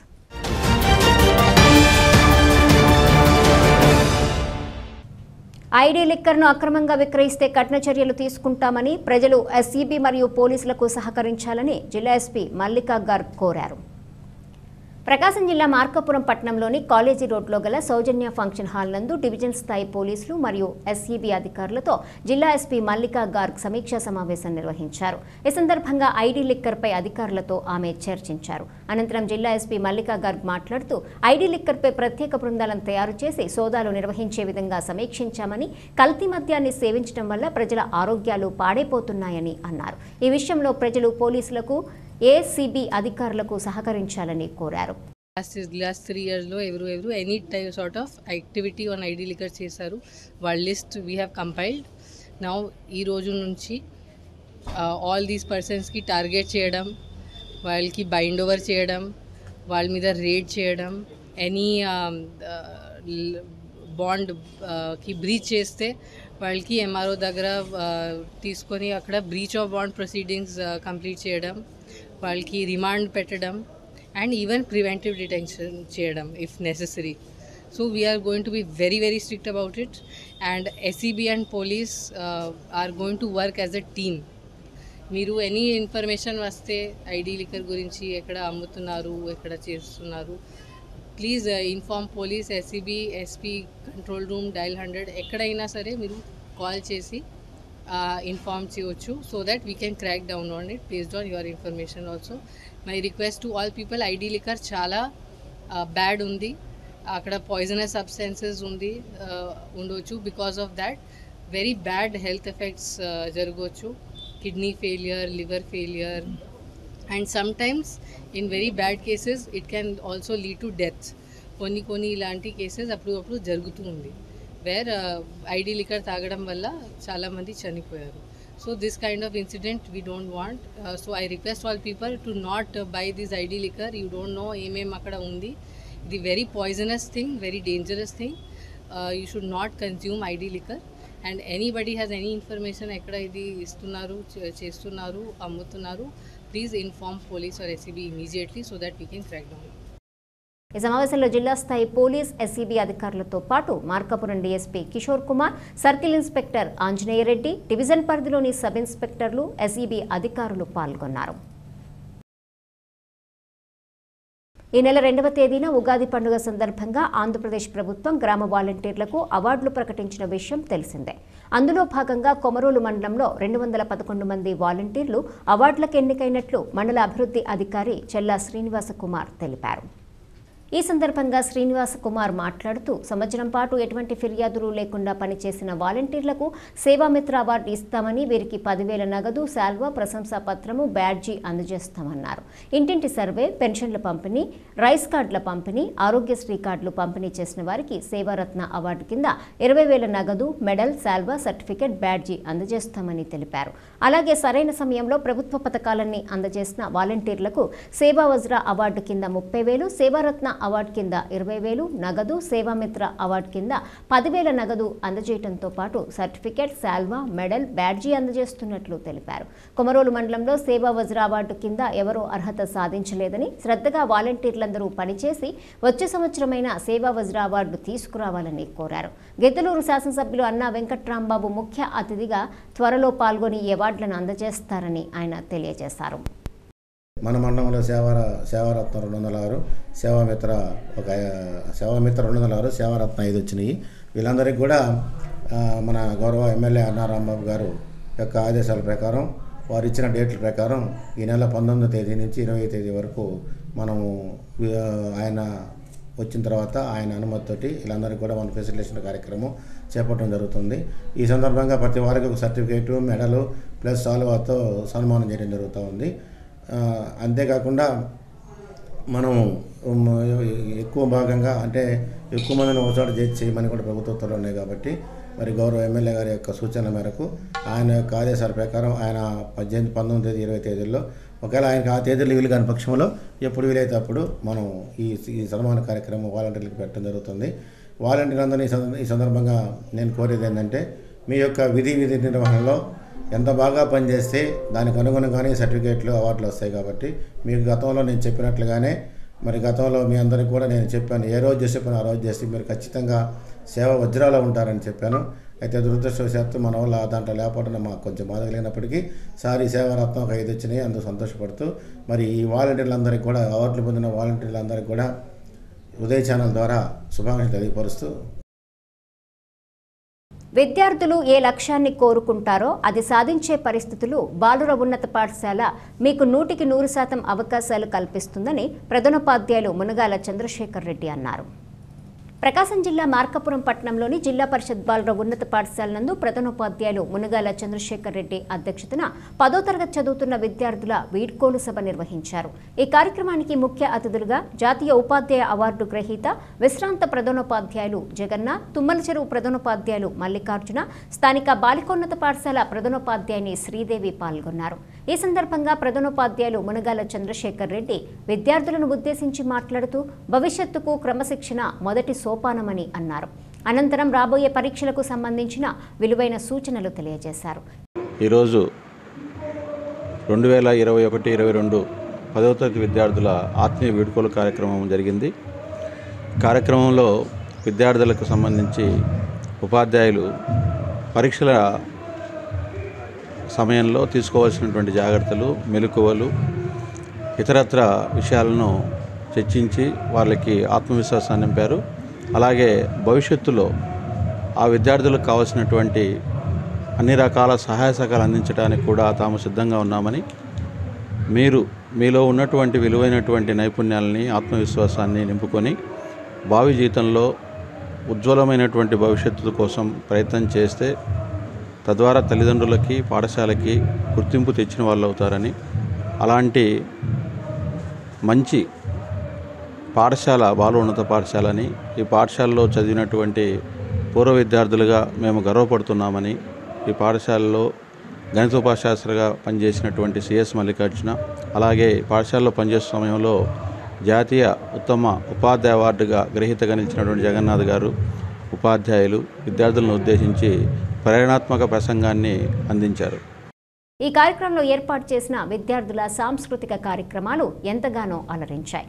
ID లిక్కర్ను అక్రమంగా విక్రయిస్తే కఠిన చర్యలు తీసుకుంటామని ప్రజలు ఎస్ఈబీ మరియు పోలీసులకు సహకరించాలని జిల్లా ఎస్పీ మల్లికా గార్గ్ కోరారు ప్రకాశం జిల్లా మార్కాపురం పట్టణంలోని కాలేజీ రోడ్లో గల సౌజన్య ఫంక్షన్ హాల్ నందు డివిజన్ స్థాయి పోలీసులు మరియు ఎస్ఈబీ అధికారులతో జిల్లా ఎస్పీ మల్లికా గార్గ్ సమీక్షా సమావేశం నిర్వహించారు ఈ సందర్భంగా ఐడీ లిక్కర్పై అధికారులతో ఆమె చర్చించారు అనంతరం జిల్లా ఎస్పీ మల్లికా గార్గ్ మాట్లాడుతూ ఐడీ లిక్కర్పై ప్రత్యేక బృందాలను తయారు చేసి సోదాలు నిర్వహించే విధంగా సమీక్షించామని కల్తీ మద్యాన్ని సేవించడం వల్ల ప్రజల ఆరోగ్యాలు పాడైపోతున్నాయని అన్నారు ఈ విషయంలో ప్రజలు పోలీసులకు ఏసీబీ అధికారులకు సహకరించాలని కోరారు లాస్ట్ లాస్ట్ త్రీ ఇయర్స్లో ఎవరు ఎవరు any type sort of activity on ID liquor చేశారు వాళ్ళ list we have compiled now ఈ రోజు నుంచి ఆల్ దీస్ పర్సన్స్కి టార్గెట్ చేయడం వాళ్ళకి బైండ్ ఓవర్ చేయడం వాళ్ళ మీద రేడ్ చేయడం ఎనీ బాండ్ కి బ్రీచ్ చేస్తే వాళ్ళకి ఎంఆర్ఓ దగ్గర తీసుకొని అక్కడ breach of bond proceedings complete చేయడం వాళ్ళకి రిమాండ్ పెట్టడం అండ్ ఈవెన్ ప్రివెంటివ్ డిటెన్షన్ చేయడం if necessary so we're going to be very very strict about it and SEB and police are going to work as a team మీరు ఎనీ ఇన్ఫర్మేషన్ వస్తే ఐడి లిక్కర్ గురించి ఎక్కడ అమ్ముతున్నారు ఎక్కడ చేస్తున్నారు please inform police SCB SP control room dial hundred ఎక్కడైనా సరే మీరు కాల్ చేసి ఇన్ఫార్మ్ చేయవచ్చు so that we can crack down on it based on your information also my request to all people ID liquor చాలా బ్యాడ్ ఉంది అక్కడ పాయిజనస్ సబ్స్టెన్సెస్ ఉంది uh, ఉండొచ్చు because of that very bad health effects జరగవచ్చు kidney failure liver failure and sometimes in very bad cases it can also lead to death కొన్ని కొన్ని ఇలాంటి కేసెస్ అప్పుడు అప్పుడు జరుగుతూ ఉంది వేర్ ఐడి లికర్ తాగడం వల్ల చాలామంది చనిపోయారు so this kind of incident we don't want so I request all people to not buy this ID liquor you don't know ఏమేమి అక్కడ ఉంది ఇది very poisonous thing very dangerous thing you should not consume ID liquor and anybody has any information ఎక్కడ ఇది ఇస్తున్నారు చే- చేస్తున్నారు అమ్ముతున్నారు please inform police or SCB immediately so that we can crack down ఈ సమావేశంలో జిల్లా స్థాయి పోలీస్ ఎస్సీబీ అధికారులతో పాటు Markapuram DSP Kishore Kumar circle inspector Anjaneyareddy division పరిధిలోని సబ్ ఇన్స్పెక్టర్లు ఎస్ఈబీ అధికారులు పాల్గొన్నారు ఈ నెల రెండవ తేదీన ఉగాది పండుగ సందర్భంగా ఆంధ్రప్రదేశ్ ప్రభుత్వం గ్రామ వాలంటీర్లకు అవార్డులు ప్రకటించిన విషయం తెలిసిందే అందులో భాగంగా కొమరోలు మండలంలో రెండు వందల పదకొండు మంది వాలంటీర్లు అవార్డులకు ఎన్నికైనట్లు మండల అభివృద్ధి అధికారి చెల్లా శ్రీనివాస కుమార్ తెలిపారు ఈ సందర్భంగా శ్రీనివాస కుమార్ మాట్లాడుతూ సంవత్సరం పాటు ఎటువంటి ఫిర్యాదులు లేకుండా పనిచేసిన వాలంటీర్లకు సేవామిత్ర అవార్డు ఇస్తామని వీరికి పదివేల నగదు శాల్వా ప్రశంసా పత్రము బ్యాడ్జీ అందజేస్తామన్నారు ఇంటింటి సర్వే పెన్షన్ల పంపిణీ రైస్ కార్డుల పంపిణీ ఆరోగ్యశ్రీ కార్డులు పంపిణీ చేసిన వారికి సేవారత్న అవార్డు కింద ఇరవై వేల నగదు మెడల్ శాల్వా సర్టిఫికెట్ బ్యాడ్జీ అందజేస్తామని తెలిపారు అలాగే సరైన సమయంలో ప్రభుత్వ పథకాలన్నీ అందజేసిన వాలంటీర్లకు సేవా వజ్ర అవార్డు కింద ముప్పై వేలు సేవారత్న అవార్డు కింద ఇరవై వేలు నగదు సేవామిత్ర అవార్డు కింద పదివేల నగదు అందజేయడంతో పాటు సర్టిఫికెట్ శాల్వా మెడల్ బ్యాడ్జీ అందజేస్తున్నట్లు తెలిపారు కొమరోలు మండలంలో సేవా వజ్ర అవార్డు కింద ఎవరూ అర్హత సాధించలేదని శ్రద్ధగా వాలంటీర్లందరూ పనిచేసి వచ్చే సంవత్సరమైన సేవా వజ్ర అవార్డు తీసుకురావాలని కోరారు గిద్దలూరు శాసనసభ్యులు అన్నా వెంకట్రాంబాబు ముఖ్య అతిథిగా త్వరలో పాల్గొని ఈ అవార్డులను అందజేస్తారని ఆయన తెలియజేశారు మన మండలంలో సేవార సేవారత్న రెండు వందల ఆరు సేవామిత్ర ఒక సేవామిత్ర రెండు వందల ఆరు సేవారత్న ఐదు వచ్చినాయి వీళ్ళందరికీ కూడా ఆ, మన గౌరవ ఎమ్మెల్యే అన్నా రాంబాబు గారు యొక్క ఆదేశాల ప్రకారం వారు ఇచ్చిన డేట్ల ప్రకారం ఈ నెల పంతొమ్మిదో తేదీ నుంచి ఇరవై తేదీ వరకు మనము వి- ఆయన వచ్చిన తర్వాత ఆయన అనుమతితోటి వీళ్ళందరికీ కూడా మన ఫెసిలిటేషన్ కార్యక్రమం చేపట్టడం జరుగుతుంది ఈ సందర్భంగా ప్రతి వారికి ఒక సర్టిఫికేటు మెడలు ప్లస్ సాల్వాతో సన్మానం చేయడం జరుగుతూ ఉంది ఆ, అంతేకాకుండా మనం ఉమ్, ఎక్కువ భాగంగా అంటే ఎక్కువ మందిని ఒకచోట చేసి చేయమని కూడా ప్రభుత్వంలో ఉన్నాయి కాబట్టి మరి గౌరవ ఎమ్మెల్యే గారి యొక్క సూచనల మేరకు ఆయన యొక్క ఆదేశాల ప్రకారం ఆయన పద్దెనిమిది పంతొమ్మిది తేదీ ఇరవై తేదీల్లో ఒకవేళ ఆయనకు ఆ తేదీలు వీలు కాని పక్షంలో ఎప్పుడు వీలైతే అప్పుడు మనం ఈ ఈ సన్మాన కార్యక్రమం వాలంటీర్లకు పెట్టడం జరుగుతుంది వాలంటీర్లందరినీ ఈ సంద- ఈ సందర్భంగా నేను కోరేది ఏంటంటే మీ యొక్క విధి విధి నిర్వహణలో ఎంత బాగా పనిచేస్తే దానికి అనుగుణంగానే సర్టిఫికేట్లు అవార్డులు వస్తాయి కాబట్టి మీకు గతంలో నేను చెప్పినట్లుగానే మరి గతంలో మీ అందరికి కూడా నేను చెప్పాను ఏ రోజు చేసి చెప్పాను ఆ రోజు చేసి మీరు ఖచ్చితంగా సేవ వజ్రాలో ఉంటారని చెప్పాను అయితే దురదృష్టవశాత్తు మన వల్ల దాంట్లో లేకపోవడం మాకు కొంచెం బాధ కలిగినప్పటికీ సారీ సేవారత్నం ఒక ఐదు వచ్చినాయి అందుకు సంతోషపడుతూ మరి ఈ వాలంటీర్లందరికీ కూడా అవార్డులు పొందిన వాలంటీర్లందరికీ కూడా ఉదయ ఛానల్ ద్వారా శుభాకాంక్షలు తెలియపరుస్తూ విద్యార్థులు ఏ లక్ష్యాన్ని కోరుకుంటారో అది సాధించే పరిస్థితులు బాలుర ఉన్నత పాఠశాల మీకు నూటికి నూరు శాతం అవకాశాలు కల్పిస్తుందని ప్రధానోపాధ్యాయులు మునగాల చంద్రశేఖర్ రెడ్డి అన్నారు ప్రకాశం జిల్లా మార్కాపురం పట్టణంలోని జిల్లా పరిషత్ బాలుర ఉన్నత పాఠశాల నందు ప్రధానోపాధ్యాయులు మునగాల చంద్రశేఖర్ రెడ్డి అధ్యక్షతన పదో తరగతి చదువుతున్న విద్యార్థుల వీడ్కోలు సభ నిర్వహించారు ఈ కార్యక్రమానికి ముఖ్య అతిథులుగా జాతీయ ఉపాధ్యాయ అవార్డు గ్రహీత విశ్రాంత ప్రధానోపాధ్యాయులు జగన్నాథ్ తుమ్మల చెరువు ప్రధానోపాధ్యాయులు మల్లికార్జున స్థానిక బాలికోన్నత పాఠశాల ప్రధానోపాధ్యాయుని శ్రీదేవి పాల్గొన్నారు ఈ సందర్భంగా ప్రధానోపాధ్యాయులు మునగాల చంద్రశేఖర్ రెడ్డి విద్యార్థులను ఉద్దేశించి మాట్లాడుతూ భవిష్యత్తుకు క్రమశిక్షణ మొదటి సోపానమని అన్నారు అనంతరం రాబోయే పరీక్షలకు సంబంధించిన విలువైన సూచనలు తెలియజేశారు ఈరోజు రెండు వేల ఇరవై ఒకటి ఇరవై రెండు పదవ తరగతి విద్యార్థుల ఆత్మీయ వీడ్కోలు కార్యక్రమం జరిగింది కార్యక్రమంలో విద్యార్థులకు సంబంధించి ఉపాధ్యాయులు పరీక్షల సమయంలో తీసుకోవాల్సినటువంటి జాగ్రత్తలు మెలకువలు ఇతరత్ర విషయాలను చర్చించి వాళ్ళకి ఆత్మవిశ్వాసాన్ని నింపారు అలాగే భవిష్యత్తులో ఆ విద్యార్థులకు కావాల్సినటువంటి అన్ని రకాల సహాయ సహకారాలు అందించడానికి కూడా తాము సిద్ధంగా ఉన్నామని మీరు మీలో ఉన్నటువంటి విలువైనటువంటి నైపుణ్యాలని ఆత్మవిశ్వాసాన్ని నింపుకొని భావి జీవితంలో ఉజ్వలమైనటువంటి భవిష్యత్తు కోసం ప్రయత్నం చేస్తే తద్వారా తల్లిదండ్రులకి పాఠశాలకి గుర్తింపు తెచ్చిన వాళ్ళు అవుతారని అలాంటి మంచి పాఠశాల బాలోన్నత పాఠశాలని ఈ పాఠశాలలో చదివినటువంటి పూర్వ విద్యార్థులుగా మేము గర్వపడుతున్నామని ఈ పాఠశాలలో గణితోపాశాస్త్రగా పనిచేసినటువంటి సిఎస్ మల్లికార్జున అలాగే పాఠశాలలో పనిచేసే సమయంలో జాతీయ ఉత్తమ ఉపాధ్యాయ అవార్డుగా గ్రహీతగా నిలిచినటువంటి జగన్నాథ్ గారు ఉపాధ్యాయులు విద్యార్థులను ఉద్దేశించి ప్రేరణాత్మక ప్రసంగాన్ని అందించారు ఈ కార్యక్రమంలో ఏర్పాటు చేసిన విద్యార్థుల సాంస్కృతిక కార్యక్రమాలు ఎంతగానో అలరించాయి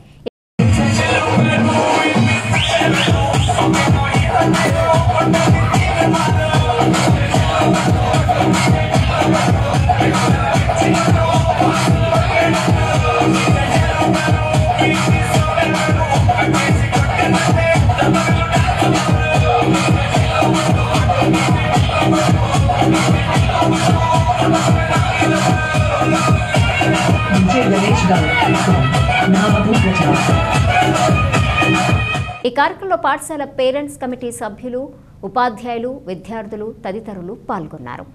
ఈ కార్యక్రమంలో పాఠశాల పేరెంట్స్ కమిటీ సభ్యులు ఉపాధ్యాయులు విద్యార్థులు తదితరులు పాల్గొన్నారు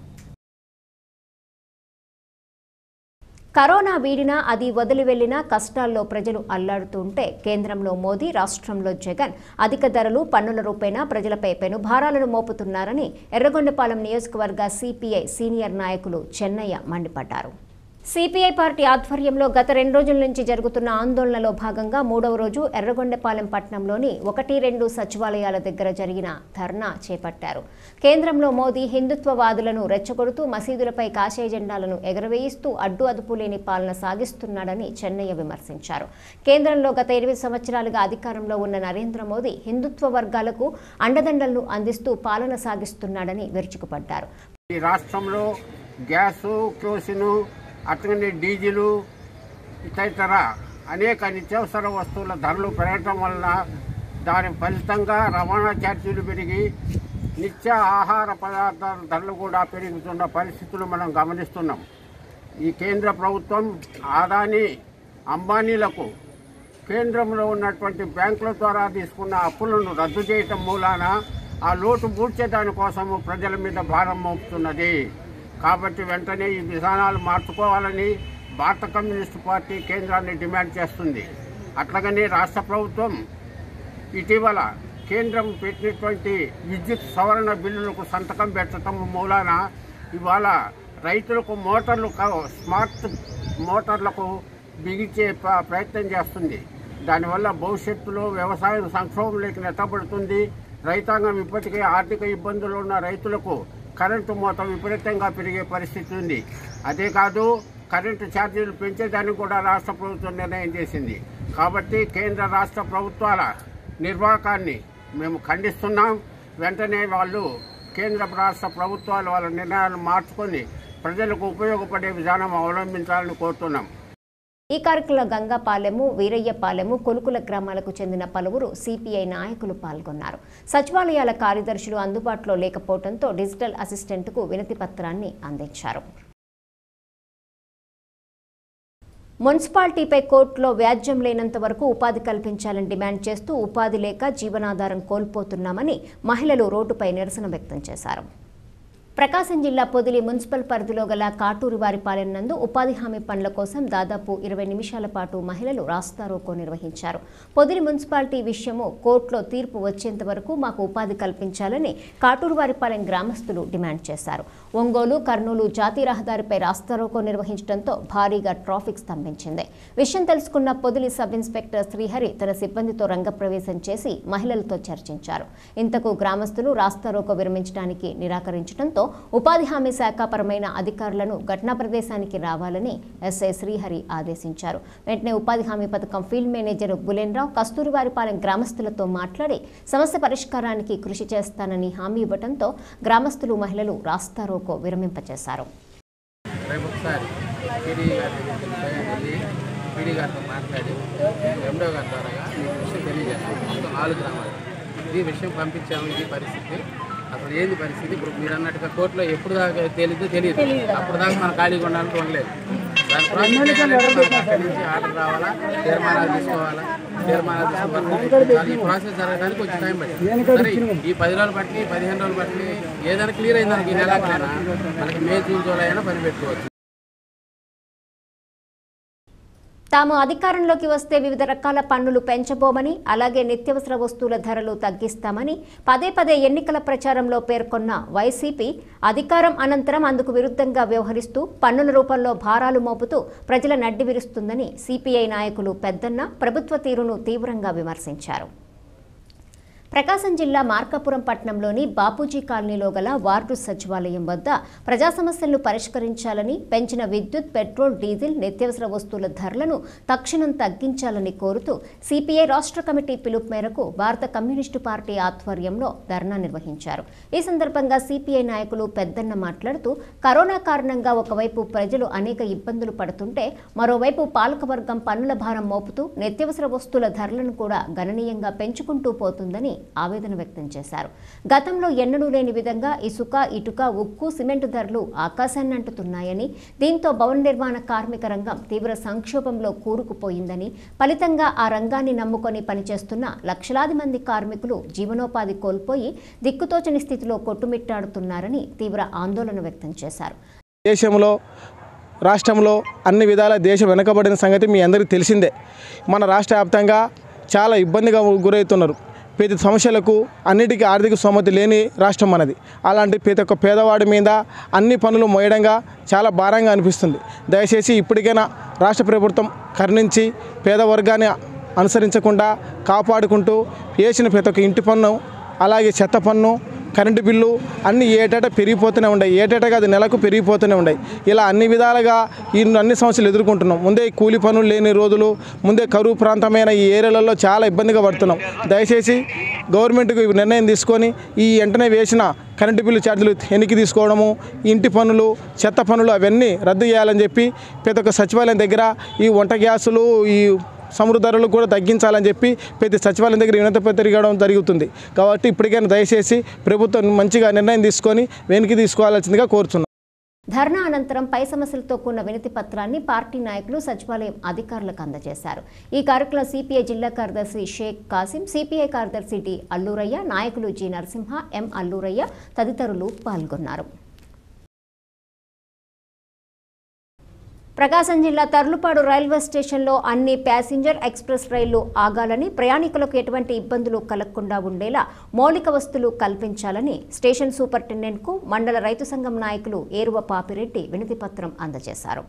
కరోనా వీడినా అది వదిలి వెళ్లినా కష్టాల్లో ప్రజలు అల్లాడుతుంటే కేంద్రంలో మోదీ రాష్ట్రంలో జగన్ అధిక ధరలు పన్నుల రూపేణా ప్రజలపై పెనుభారాలను మోపుతున్నారని ఎర్రగొండపాలెం నియోజకవర్గ సిపిఐ సీనియర్ నాయకులు చెన్నయ్య మండిపడ్డారు సిపిఐ పార్టీ ఆధ్వర్యంలో గత రెండు రోజుల నుంచి జరుగుతున్న ఆందోళనలో భాగంగా మూడవ రోజు ఎర్రగొండపాలెం పట్టణంలోని ఒకటి రెండు సచివాలయాల దగ్గర జరిగిన ధర్నా చేపట్టారు కేంద్రంలో మోదీ హిందుత్వవాదులను రెచ్చగొడుతూ మసీదులపై కాషాయ జెండాలను ఎగరవేయిస్తూ అడ్డు అదుపు లేని పాలన సాగిస్తున్నాడని చెన్నయ్య విమర్శించారు కేంద్రంలో గత ఎనిమిది సంవత్సరాలుగా అధికారంలో ఉన్న నరేంద్ర మోదీ హిందుత్వ వర్గాలకు అండదండలను అందిస్తూ పాలన సాగిస్తున్నాడని విరుచుకుపడ్డారు ఈ రాష్ట్రంలో గ్యాసు క్రోసిను అట్లనే డీజిలు తదితర అనేక నిత్యావసర వస్తువుల ధరలు పెరగటం వలన దాని ఫలితంగా రవాణా ఛార్జీలు పెరిగి నిత్య ఆహార పదార్థాల ధరలు కూడా పెరుగుతున్న పరిస్థితులు మనం గమనిస్తున్నాం ఈ కేంద్ర ప్రభుత్వం ఆదాని అంబానీలకు కేంద్రంలో ఉన్నటువంటి బ్యాంకుల ద్వారా తీసుకున్న అప్పులను రద్దు చేయటం మూలాన ఆ లోటు పూడ్చేదాని కోసము ప్రజల మీద భారం మోపుతున్నది కాబట్టి వెంటనే ఈ విధానాలు మార్చుకోవాలని భారత కమ్యూనిస్టు పార్టీ కేంద్రాన్ని డిమాండ్ చేస్తుంది అట్లాగనే రాష్ట్ర ప్రభుత్వం ఇటీవల కేంద్రం పెట్టినటువంటి విద్యుత్ సవరణ బిల్లులకు సంతకం పెట్టడం మూలాన ఇవాళ రైతులకు మోటార్లు కా- స్మార్ట్ మోటార్లకు బిగించే ప- ప్రయత్నం చేస్తుంది దానివల్ల భవిష్యత్తులో వ్యవసాయం సంక్షోభంలోకి నెట్టబడుతుంది రైతాంగం ఇప్పటికే ఆర్థిక ఇబ్బందులు ఉన్న రైతులకు కరెంటు మూత విపరీతంగా పెరిగే పరిస్థితి ఉంది అదే కాదు కరెంటు ఛార్జీలు పెంచేదానికి కూడా రాష్ట్ర ప్రభుత్వం నిర్ణయం చేసింది కాబట్టి కేంద్ర రాష్ట్ర ప్రభుత్వాల నిర్వాహకాన్ని మేము ఖండిస్తున్నాం వెంటనే వాళ్ళు కేంద్ర రాష్ట్ర ప్రభుత్వాలు వాళ్ళ నిర్ణయాలను మార్చుకొని ప్రజలకు ఉపయోగపడే విధానం అవలంబించాలని కోరుతున్నాం ఈ కార్యక్రమంలో గంగాపాలెము వీరయ్యపాలెము కొలుకుల గ్రామాలకు చెందిన పలువురు సిపిఐ నాయకులు పాల్గొన్నారు సచివాలయాల కార్యదర్శులు అందుబాటులో లేకపోవడంతో డిజిటల్ అసిస్టెంట్కు వినతి పత్రాన్ని అందించారు మున్సిపాలిటీపై కోర్టులో వ్యాజ్యం లేనంత వరకు ఉపాధి కల్పించాలని డిమాండ్ చేస్తూ ఉపాధి లేక జీవనాధారం కోల్పోతున్నామని మహిళలు రోడ్డుపై నిరసన వ్యక్తం చేశారు ప్రకాశం జిల్లా పొదిలి మున్సిపల్ పరిధిలో గల కాటూరి వారిపాలెం నందు ఉపాధి హామీ పనుల కోసం దాదాపు ఇరవై నిమిషాల పాటు మహిళలు రాస్తారోకో నిర్వహించారు పొదిలి మున్సిపాలిటీ విషయము కోర్టులో తీర్పు వచ్చేంత వరకు మాకు ఉపాధి కల్పించాలని కాటూరు వారిపాలెం గ్రామస్తులు డిమాండ్ చేశారు ఒంగోలు కర్నూలు జాతీయ రహదారిపై రాస్తారోకో నిర్వహించడంతో భారీగా ట్రాఫిక్ స్తంభించింది విషయం తెలుసుకున్న పొదిలి సబ్ ఇన్స్పెక్టర్ శ్రీహరి తన సిబ్బందితో రంగప్రవేశం చేసి మహిళలతో చర్చించారు ఇంతకు గ్రామస్తులు రాస్తారోకో విరమించడానికి నిరాకరించడంతో ఉపాధి హామీ శాఖాపరమైన అధికారులను ఘటనా ప్రదేశానికి రావాలని ఎస్ఐ శ్రీహరి ఆదేశించారు వెంటనే ఉపాధి హామీ పథకం ఫీల్డ్ మేనేజర్ బులేన్రావు కస్తూరివారిపాలెం గ్రామస్తులతో మాట్లాడి సమస్య పరిష్కారానికి కృషి చేస్తానని హామీ ఇవ్వడంతో గ్రామస్తులు మహిళలు రాస్తారోకో విరమింపచేశారు రేపు ఒకసారి పీడీ గారి దగ్గరికి వెళ్ళి పీడీ గారితో మాట్లాడి ఎండో గారి ద్వారా మీకు విషయం తెలియజేస్తాం మొత్తం నాలుగు గ్రామాలు ఇది విషయం పంపించాము ఇది పరిస్థితి అసలు ఏంది పరిస్థితి ఇప్పుడు మీరు అన్నట్టుగా కోర్టులో ఎప్పుడు దాకా తేలిద్దో తెలియదు అప్పుడు దాకా మనం ఖాళీగా ఉండాలంటే ఉండలేదు దాని ప్రాసెస్ చేయాలంటే మనకు అక్కడి నుంచి ఆర్డర్ రావాలా తీర్మానాలు తీసుకోవాలా తీర్మానాలు తీసుకుని ఈ ప్రాసెస్ జరగడానికి కొంచెం టైం పట్టింది సరే ఈ పది రోజులు పట్టి పదిహేను రోజులు పట్టి ఏదైనా క్లియర్ అయింది మనకి ఈ నెలకైనా మనకి మే జూన్ జూలై అయినా పని పెట్టుకోవచ్చు తాము అధికారంలోకి వస్తే వివిధ రకాల పన్నులు పెంచబోమని అలాగే నిత్యావసర వస్తువుల ధరలు తగ్గిస్తామని పదే పదే ఎన్నికల ప్రచారంలో పేర్కొన్న వైసీపీ అధికారం అనంతరం అందుకు విరుద్ధంగా వ్యవహరిస్తూ పన్నుల రూపంలో భారాలు మోపుతూ ప్రజల నడ్డి విరుస్తుందని సిపిఐ నాయకులు పెద్దన్న ప్రభుత్వ తీరును తీవ్రంగా విమర్శించారు ప్రకాశం జిల్లా మార్కాపురం పట్టణంలోని బాపూజీ కాలనీలో గల వార్డు సచివాలయం వద్ద ప్రజా సమస్యలను పరిష్కరించాలని పెంచిన విద్యుత్ పెట్రోల్ డీజిల్ నిత్యావసర వస్తువుల ధరలను తక్షణం తగ్గించాలని కోరుతూ సిపిఐ రాష్ట్ర కమిటీ పిలుపు మేరకు భారత కమ్యూనిస్టు పార్టీ ఆధ్వర్యంలో ధర్నా నిర్వహించారు ఈ సందర్భంగా సిపిఐ నాయకులు పెద్దన్న మాట్లాడుతూ కరోనా కారణంగా ఒకవైపు ప్రజలు అనేక ఇబ్బందులు పడుతుంటే మరోవైపు పాలకవర్గం పన్నుల భారం మోపుతూ నిత్యావసర వస్తువుల ధరలను కూడా గణనీయంగా పెంచుకుంటూ పోతుందని ఆవేదన వ్యక్తం చేశారు గతంలో ఎన్నడూ లేని విధంగా ఇసుక ఇటుక ఉక్కు సిమెంటు ధరలు ఆకాశాన్ని అంటుతున్నాయని దీంతో భవన నిర్మాణ కార్మిక రంగం తీవ్ర సంక్షోభంలో కూరుకుపోయిందని ఫలితంగా ఆ రంగాన్ని నమ్ముకొని పనిచేస్తున్న లక్షలాది మంది కార్మికులు జీవనోపాధి కోల్పోయి దిక్కుతోచని స్థితిలో కొట్టుమిట్టాడుతున్నారని తీవ్ర ఆందోళన వ్యక్తం చేశారు దేశంలో రాష్ట్రంలో అన్ని విధాల దేశం వెనుకబడిన సంగతి మీ అందరికీ తెలిసిందే మన రాష్ట్ర వ్యాప్తంగా చాలా ఇబ్బందిగా గురవుతున్నారు ప్రతి సమస్యలకు అన్నిటికీ ఆర్థిక స్తోమత లేని రాష్ట్రం మనది అలాంటి ప్రతి ఒక్క పేదవాడి మీద అన్ని పనులు మోయడంగా చాలా భారంగా అనిపిస్తుంది దయచేసి ఇప్పటికైనా రాష్ట్ర ప్రభుత్వం కరుణించి పేద వర్గాన్ని అనుసరించకుండా కాపాడుకుంటూ వేసిన ప్రతి ఒక్క ఇంటి పన్ను అలాగే చెత్త పన్ను కరెంటు బిల్లు అన్ని ఏటేటా పెరిగిపోతూనే ఉన్నాయి ఏటేటా అది నెలకు పెరిగిపోతూనే ఉన్నాయి ఇలా అన్ని విధాలుగా ఈ అన్ని సమస్యలు ఎదుర్కొంటున్నాం ముందే ఈ కూలి పనులు లేని రోజులు ముందే కరువు ప్రాంతమైన ఈ ఏరియాలలో చాలా ఇబ్బందిగా పడుతున్నాం దయచేసి గవర్నమెంట్కి నిర్ణయం తీసుకొని ఈ వెంటనే వేసిన కరెంటు బిల్లు ఛార్జీలు వెనక్కి తీసుకోవడము ఇంటి పనులు చెత్త పనులు అవన్నీ రద్దు చేయాలని చెప్పి ప్రతి ఒక్క సచివాలయం దగ్గర ఈ వంట గ్యాసులు ఈ సముద్ర ధరలు కూడా తగ్గించాలని చెప్పి ప్రతి సచివాలయం దగ్గర వినతి తిరగడం జరుగుతుంది కాబట్టి ఇప్పటికైనా దయచేసి ప్రభుత్వం మంచిగా నిర్ణయం తీసుకొని వెనక్కి తీసుకోవాల్సిందిగా కోరుతున్నాం ధర్నా అనంతరం పై సమస్యలతో కూడిన వినతి పత్రాన్ని పార్టీ నాయకులు సచివాలయం అధికారులకు అందజేశారు ఈ కార్యక్రమంలో సిపిఐ జిల్లా కార్యదర్శి షేక్ కాసిం సిపిఐ కార్యదర్శి డి అల్లూరయ్య నాయకులు జి నరసింహ ఎం అల్లూరయ్య తదితరులు పాల్గొన్నారు ప్రకాశం జిల్లా తర్లుపాడు రైల్వే స్టేషన్లో అన్ని ప్యాసింజర్ ఎక్స్ప్రెస్ రైళ్లు ఆగాలని ప్రయాణికులకు ఎటువంటి ఇబ్బందులు కలగకుండా ఉండేలా మౌలిక వస్తువులు కల్పించాలని స్టేషన్ సూపరింటెండెంట్కు మండల రైతు సంఘం నాయకులు ఏరువ పాపిరెడ్డి వినతిపత్రం అందజేశారు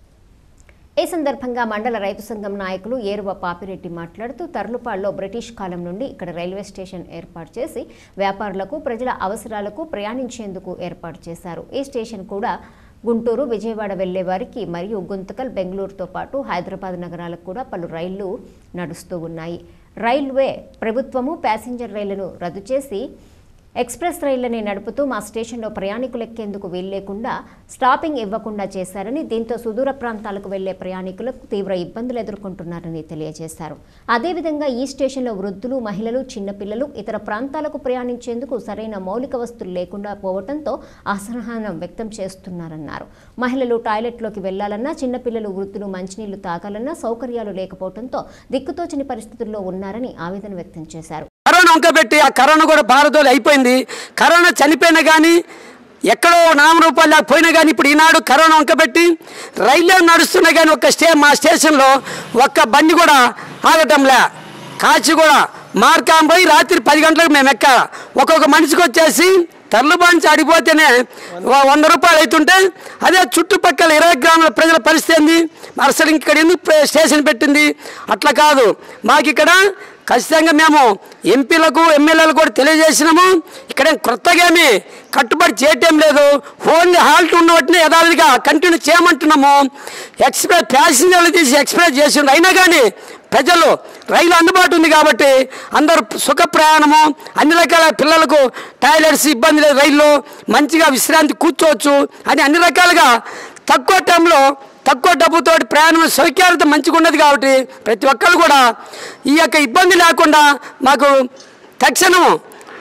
ఈ సందర్భంగా మండల రైతు సంఘం నాయకులు ఏరువ పాపిరెడ్డి మాట్లాడుతూ తర్లుపాడులో బ్రిటిష్ కాలం నుండి ఇక్కడ రైల్వే స్టేషన్ ఏర్పాటు చేసి వ్యాపారులకు ప్రజల అవసరాలకు ప్రయాణించేందుకు ఏర్పాటు చేశారు ఈ స్టేషన్ కూడా గుంటూరు విజయవాడ వెళ్లే వారికి మరియు గుంతకల్ బెంగళూరుతో పాటు హైదరాబాద్ నగరాలకు కూడా పలు రైళ్లు నడుస్తూ ఉన్నాయి రైల్వే ప్రభుత్వము ప్యాసింజర్ రైళ్లను రద్దు చేసి ఎక్స్ప్రెస్ రైళ్లని నడుపుతూ మా స్టేషన్లో ప్రయాణికులు ఎక్కేందుకు వీల్లేకుండా స్టాపింగ్ ఇవ్వకుండా చేశారని దీంతో సుదూర ప్రాంతాలకు వెళ్లే ప్రయాణికులకు తీవ్ర ఇబ్బందులు ఎదుర్కొంటున్నారని తెలియజేశారు అదేవిధంగా ఈ స్టేషన్లో వృద్ధులు మహిళలు చిన్నపిల్లలు ఇతర ప్రాంతాలకు ప్రయాణించేందుకు సరైన మౌలిక వస్తువులు లేకుండా పోవడంతో అసహనం వ్యక్తం చేస్తున్నారన్నారు మహిళలు టాయిలెట్లోకి వెళ్లాలన్నా చిన్నపిల్లలు వృద్ధులు మంచినీళ్లు తాగాలన్నా సౌకర్యాలు లేకపోవడంతో దిక్కుతోచని పరిస్థితుల్లో ఉన్నారని ఆవేదన వ్యక్తం చేశారు కరోనా వంకబెట్టి ఆ కరోనా కూడా భారతోలు అయిపోయింది కరోనా చనిపోయినా కానీ ఎక్కడో నామరూపాలు పోయినా కానీ ఇప్పుడు ఈనాడు కరోనా వంకబెట్టి రైల్లో నడుస్తున్నా కానీ ఒక స్టే మా స్టేషన్లో ఒక్క బండి కూడా ఆగటంలే కాచి కూడా మార్కాం పోయి రాత్రి పది గంటలకు మేము ఎక్క ఒక్కొక్క మనిషికి వచ్చేసి తర్లుబాంచి అడిగిపోతేనే వ- వంద రూపాయలు అవుతుంటే అదే చుట్టుపక్కల ఇరవై గ్రాముల ప్రజల పరిస్థితి ఏంది అసలు ఇక్కడ ఎందుకు ప్రే- స్టేషన్ పెట్టింది అట్లా కాదు మాకు ఇక్కడ ఖచ్చితంగా మేము ఎంపీలకు ఎమ్మెల్యేలకు కూడా తెలియజేసినాము ఇక్కడ ఏం కొత్తగా ఏమి కట్టుబడి చేయటం లేదు ఓన్లీ హాల్ట్ ఉన్న వాటిని యథావిధిగా కంటిన్యూ చేయమంటున్నాము ఎక్స్ప్రెస్ ప్యాసింజర్లు తీసి ఎక్స్ప్రెస్ చేసిండు అయినా కానీ ప్రజలు రైలు అందుబాటు ఉంది కాబట్టి అందరూ సుఖ ప్రయాణము అన్ని రకాల పిల్లలకు టాయిలెట్స్ ఇబ్బంది లేదు రైల్లో మంచిగా విశ్రాంతి కూర్చోవచ్చు అని అన్ని రకాలుగా తక్కువ టైంలో తక్కువ డబ్బుతో ప్రయాణం సౌకర్యాలతో మంచిగా ఉన్నది కాబట్టి ప్రతి ఒక్కరు కూడా ఈ యొక్క ఇబ్బంది లేకుండా మాకు తక్షణం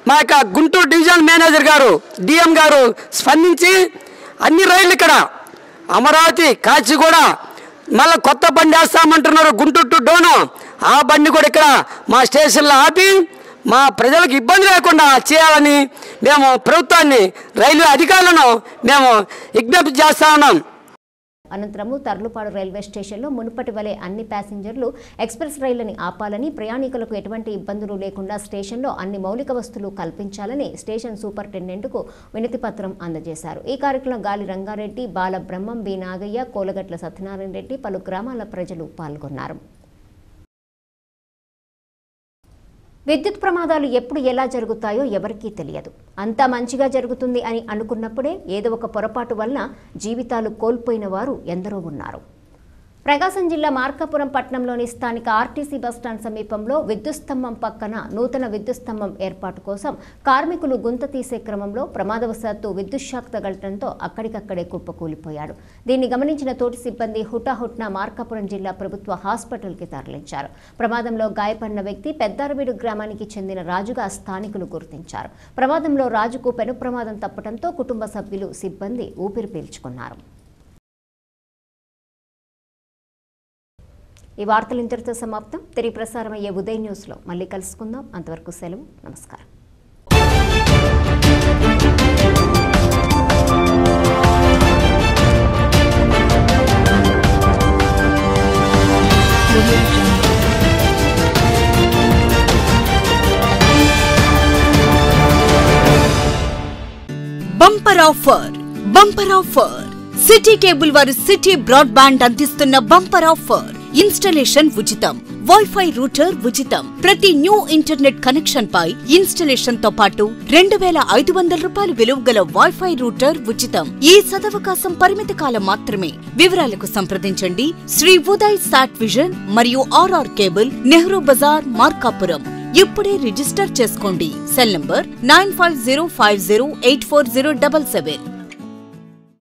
మా యొక్క గుంటూరు డివిజన్ మేనేజర్ గారు డిఎం గారు స్పందించి అన్ని రైళ్లు ఇక్కడ అమరావతి కాచిగూడ మళ్ళీ కొత్త బండి వేస్తామంటున్నారు గుంటూరు టు డోను ఆ బండి కూడా ఇక్కడ మా స్టేషన్లో ఆపి మా ప్రజలకు ఇబ్బంది లేకుండా చేయాలని మేము ప్రభుత్వాన్ని రైల్వే అధికారులను మేము విజ్ఞప్తి చేస్తా ఉన్నాం అనంతరము తర్లుపాడు రైల్వే స్టేషన్లో మునుపటి వలె అన్ని ప్యాసింజర్లు ఎక్స్ప్రెస్ రైళ్లని ఆపాలని ప్రయాణికులకు ఎటువంటి ఇబ్బందులు లేకుండా స్టేషన్లో అన్ని మౌలిక వస్తువులు కల్పించాలని స్టేషన్ సూపరింటెండెంట్కు వినతి పత్రం అందజేశారు ఈ కార్యక్రమం గాలి రంగారెడ్డి బాల బ్రహ్మం బి నాగయ్య కోలగట్ల సత్యనారాయణ రెడ్డి పలు గ్రామాల ప్రజలు పాల్గొన్నారు విద్యుత్ ప్రమాదాలు ఎప్పుడు ఎలా జరుగుతాయో ఎవరికీ తెలియదు అంతా మంచిగా జరుగుతుంది అని అనుకున్నప్పుడే ఏదో ఒక పొరపాటు వలన జీవితాలు కోల్పోయిన వారు ఎందరో ఉన్నారు ప్రకాశం జిల్లా మార్కాపురం పట్టణంలోని స్థానిక ఆర్టీసీ బస్టాండ్ సమీపంలో విద్యుత్ స్తంభం పక్కన నూతన విద్యుత్ స్తంభం ఏర్పాటు కోసం కార్మికులు గుంత తీసే క్రమంలో ప్రమాదవశాత్తు విద్యుత్ షాక్ తగలటంతో అక్కడికక్కడే కుప్పకూలిపోయాడు దీన్ని గమనించిన తోటి సిబ్బంది హుటాహుట్న మార్కాపురం జిల్లా ప్రభుత్వ హాస్పిటల్కి తరలించారు ప్రమాదంలో గాయపడిన వ్యక్తి పెద్దారవీడు గ్రామానికి చెందిన రాజుగా స్థానికులు గుర్తించారు ప్రమాదంలో రాజుకు పెను ప్రమాదం తప్పడంతో కుటుంబ సభ్యులు సిబ్బంది ఊపిరి పీల్చుకున్నారు ఈ వార్తలు ఇంతటితో సమాప్తం తిరిగి ప్రసారం అయ్యే ఉదయ్ న్యూస్లో మళ్ళీ కలుసుకుందాం అంతవరకు సెలవు నమస్కారం bumper offer bumper offer city cable వారు సిటీ బ్రాడ్బ్యాండ్ అందిస్తున్న బంపర్ ఆఫర్ ఇన్స్టలేషన్ ఉచితం వైఫై రూటర్ ఉచితం ప్రతి న్యూ ఇంటర్నెట్ కనెక్షన్ పై ఇన్స్టలేషన్ తో పాటు రెండు వేల ఐదు వందల రూపాయలు విలువ గల వైఫై రూటర్ ఉచితం ఈ సదవకాశం పరిమిత కాలం మాత్రమే వివరాలకు సంప్రదించండి శ్రీ ఉదయ్ సాట్ విజన్ మరియు ఆర్ఆర్ కేబుల్ నెహ్రూ బజార్ మార్కాపురం ఇప్పుడే రిజిస్టర్ చేసుకోండి cell number nine five zero five zero eight four zero double seven